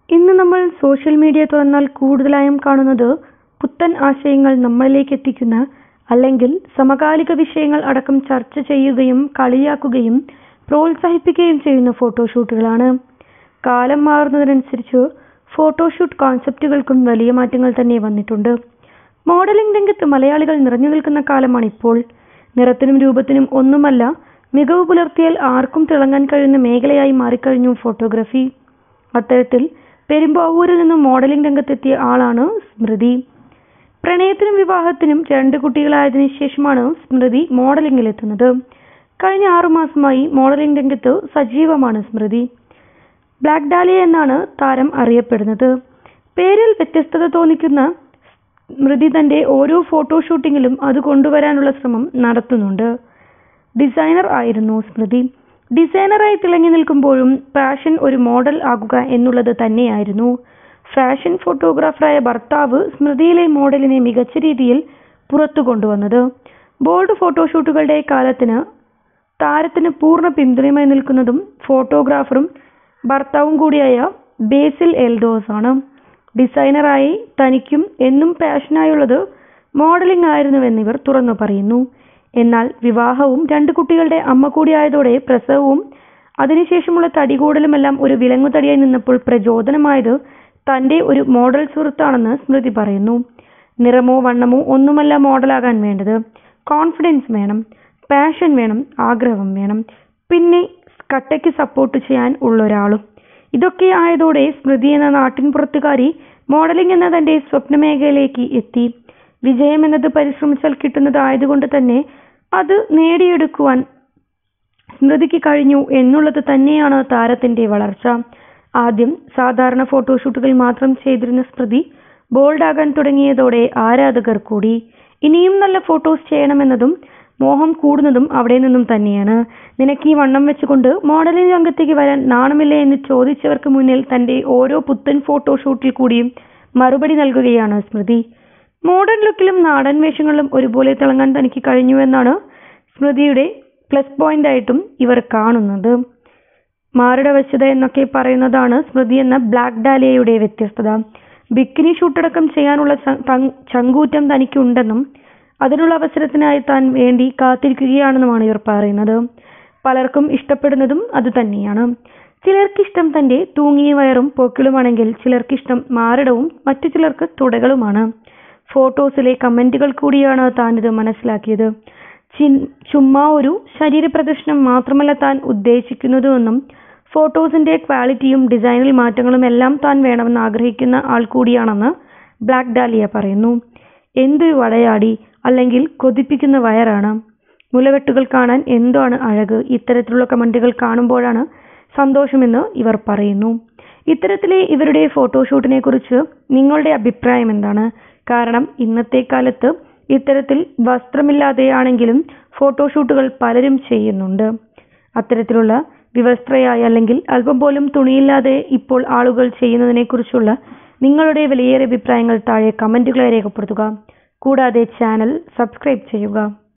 ഇന്ന് നമ്മൾ social media തുറന്നാൽ കൂടുതലായും കാണുന്നത് പുത്തൻ ആശയങ്ങൾ നമ്മളിലേക്ക് എത്തിക്കുന്ന അല്ലെങ്കിൽ സമകാലിക വിഷയങ്ങൾ അടക്കം ചർച്ച ചെയ്യുകയും കളിയാക്കുകയും പ്രോത്സാഹിപ്പിക്കുകയും ചെയ്യുന്ന ഫോട്ടോഷൂട്ടുകളാണ് കാലം മാറുന്നതിനനുസരിച്ച് ഫോട്ടോഷൂട്ട് കോൺസെപ്റ്റുകൾക്കും വലിയ മാറ്റങ്ങൾ തന്നെ വന്നിട്ടുണ്ട് മോഡലിംഗ് രംഗത്ത് മലയാളികൾ നിറഞ്ഞു നിൽക്കുന്ന കാലമാണിപ്പോൾ നിറത്തിനും രൂപത്തിനും ഒന്നുമല്ല മികവ് പുലർത്തിയാൽ ആർക്കും തിളങ്ങാൻ കഴിയുന്ന മേഖലയായി മാറിക്കഴിഞ്ഞു ഫോട്ടോഗ്രഫി അത്തരത്തിൽ പെരുമ്പാവൂരിൽ നിന്നും മോഡലിംഗ് രംഗത്തെത്തിയ ആളാണ് സ്മൃതി പ്രണയത്തിനും വിവാഹത്തിനും രണ്ട് കുട്ടികളായതിനു ശേഷമാണ് സ്മൃതി മോഡലിംഗിലെത്തുന്നത് കഴിഞ്ഞ ആറുമാസമായി മോഡലിംഗ് രംഗത്ത് സജീവമാണ് സ്മൃതി ബ്ലാക്ക് ഡാലിയ എന്നാണ് താരം അറിയപ്പെടുന്നത് പേരിൽ വ്യത്യസ്തത തോന്നിക്കുന്ന സ്മൃതി തന്റെ ഓരോ ഫോട്ടോഷൂട്ടിങ്ങിലും അത് കൊണ്ടുവരാനുള്ള ശ്രമം നടത്തുന്നുണ്ട് ഡിസൈനർ ആയിരുന്നു സ്മൃതി ഡിസൈനറായി തിളങ്ങി നിൽക്കുമ്പോഴും പാഷൻ ഒരു മോഡൽ ആകുക എന്നുള്ളത് തന്നെയായിരുന്നു ഫാഷൻ ഫോട്ടോഗ്രാഫറായ ഭർത്താവ് സ്മൃതിയിലെ മോഡലിനെ മികച്ച രീതിയിൽ പുറത്തു കൊണ്ടുവന്നത് ബോൾഡ് ഫോട്ടോഷൂട്ടുകളുടെ കാലത്തിന് താരത്തിന് പൂർണ്ണ പിന്തുണയുമായി നിൽക്കുന്നതും ഫോട്ടോഗ്രാഫറും ഭർത്താവും കൂടിയായ ബേസിൽ എൽദോസ് ആണ് ഡിസൈനറായി തനിക്കും എന്നും പാഷനായുള്ളത് മോഡലിംഗ് ആയിരുന്നുവെന്നിവർ തുറന്നു പറയുന്നു എന്നാൽ വിവാഹവും രണ്ട് കുട്ടികളുടെ അമ്മ കൂടിയായതോടെ പ്രസവവും അതിനുശേഷമുള്ള തടികൂടലുമെല്ലാം ഒരു വിലങ്ങുതടിയായി നിന്നപ്പോൾ പ്രചോദനമായത് തന്റെ ഒരു മോഡൽ സുഹൃത്താണെന്ന് സ്മൃതി പറയുന്നു നിറമോ വണ്ണമോ ഒന്നുമല്ല മോഡലാകാൻ വേണ്ടത് കോൺഫിഡൻസ് വേണം പാഷൻ വേണം ആഗ്രഹം വേണം പിന്നെ കട്ടയ്ക്ക് സപ്പോർട്ട് ചെയ്യാൻ ഉള്ളൊരാളും ഇതൊക്കെ ആയതോടെ സ്മൃതി എന്ന നാട്ടിൻ പുറത്തുകാരി മോഡലിംഗ് എന്ന തന്റെ സ്വപ്ന മേഖലയിലേക്ക് എത്തി വിജയം എന്നത് പരിശ്രമിച്ചാൽ കിട്ടുന്നതായതുകൊണ്ട് തന്നെ അത് നേടിയെടുക്കുവാൻ സ്മൃതിക്ക് കഴിഞ്ഞു എന്നുള്ളത് തന്നെയാണ് താരത്തിന്റെ വളർച്ച ആദ്യം സാധാരണ ഫോട്ടോഷൂട്ടുകൾ മാത്രം ചെയ്തിരുന്ന സ്മൃതി ബോൾഡാകാൻ തുടങ്ങിയതോടെ ആരാധകർ കൂടി ഇനിയും നല്ല ഫോട്ടോസ് ചെയ്യണമെന്നതും മോഹം കൂടുന്നതും അവിടെ നിന്നും തന്നെയാണ് നിനക്ക് ഈ വണ്ണം വെച്ചുകൊണ്ട് മോഡലിംഗ് രംഗത്തേക്ക് വരാൻ നാണമില്ലേ എന്ന് ചോദിച്ചവർക്ക് മുന്നിൽ തന്റെ ഓരോ പുത്തൻ ഫോട്ടോഷൂട്ടിൽ കൂടിയും മറുപടി നൽകുകയാണ് സ്മൃതി മോഡേൺ ലുക്കിലും നാടൻ വേഷങ്ങളിലും ഒരുപോലെ തിളങ്ങാൻ തനിക്ക് കഴിഞ്ഞുവെന്നാണ് സ്മൃതിയുടെ പ്ലസ് പോയിന്റ് ആയിട്ടും ഇവർ കാണുന്നത് മാറിടവശത എന്നൊക്കെ പറയുന്നതാണ് സ്മൃതി എന്ന ബ്ലാക്ക് ഡാലിയയുടെ വ്യത്യസ്തത ബിക്കിനി ഷൂട്ടടക്കം ചെയ്യാനുള്ള ചങ്കൂറ്റം തനിക്കുണ്ടെന്നും അതിനുള്ള അവസരത്തിനായി താൻ വേണ്ടി കാത്തിരിക്കുകയാണെന്നുമാണ് ഇവർ പറയുന്നത് പലർക്കും ഇഷ്ടപ്പെടുന്നതും അത് തന്നെയാണ് ചിലർക്കിഷ്ടം തന്റെ തൂങ്ങിയ വയറും പൊക്കിളുമാണെങ്കിൽ ചിലർക്കിഷ്ടം മാറിടവും മറ്റു ചിലർക്ക് തുടകളുമാണ് ഫോട്ടോസിലെ കമന്റുകൾ കൂടിയാണ് താൻ ഇത് മനസ്സിലാക്കിയത് ചുമ്മാ ഒരു ശരീരപ്രദർശനം മാത്രമല്ല താൻ ഉദ്ദേശിക്കുന്നതെന്നും ഫോട്ടോസിന്റെ ക്വാളിറ്റിയും ഡിസൈനിൽ മാറ്റങ്ങളും എല്ലാം താൻ വേണമെന്ന് ആഗ്രഹിക്കുന്ന ആൾ കൂടിയാണെന്ന് ബ്ലാക്ക് ഡാലിയ പറയുന്നു എന്തൊരു വടയാടി അല്ലെങ്കിൽ കൊതിപ്പിക്കുന്ന വയറാണ് മുലവെട്ടുകൾ കാണാൻ എന്താണ് അഴക് ഇത്തരത്തിലുള്ള കമന്റുകൾ കാണുമ്പോഴാണ് സന്തോഷമെന്ന് ഇവർ പറയുന്നു ഇത്തരത്തിലെ ഇവരുടെ ഫോട്ടോഷൂട്ടിനെ കുറിച്ച് നിങ്ങളുടെ അഭിപ്രായം എന്താണ് കാരണം ഇന്നത്തെ കാലത്ത് ഇത്തരത്തിൽ വസ്ത്രമില്ലാതെയാണെങ്കിലും ഫോട്ടോഷൂട്ടുകൾ പലരും ചെയ്യുന്നുണ്ട് അത്തരത്തിലുള്ള വിവസ്ത്രയായി അല്ലെങ്കിൽ അല്പം പോലും തുണിയില്ലാതെ ഇപ്പോൾ ആളുകൾ ചെയ്യുന്നതിനെ കുറിച്ചുള്ള നിങ്ങളുടെ വിലയേറിയ അഭിപ്രായങ്ങൾ താഴെ കമന്റുകളായി രേഖപ്പെടുത്തുക കൂടാതെ ചാനൽ സബ്സ്ക്രൈബ് ചെയ്യുക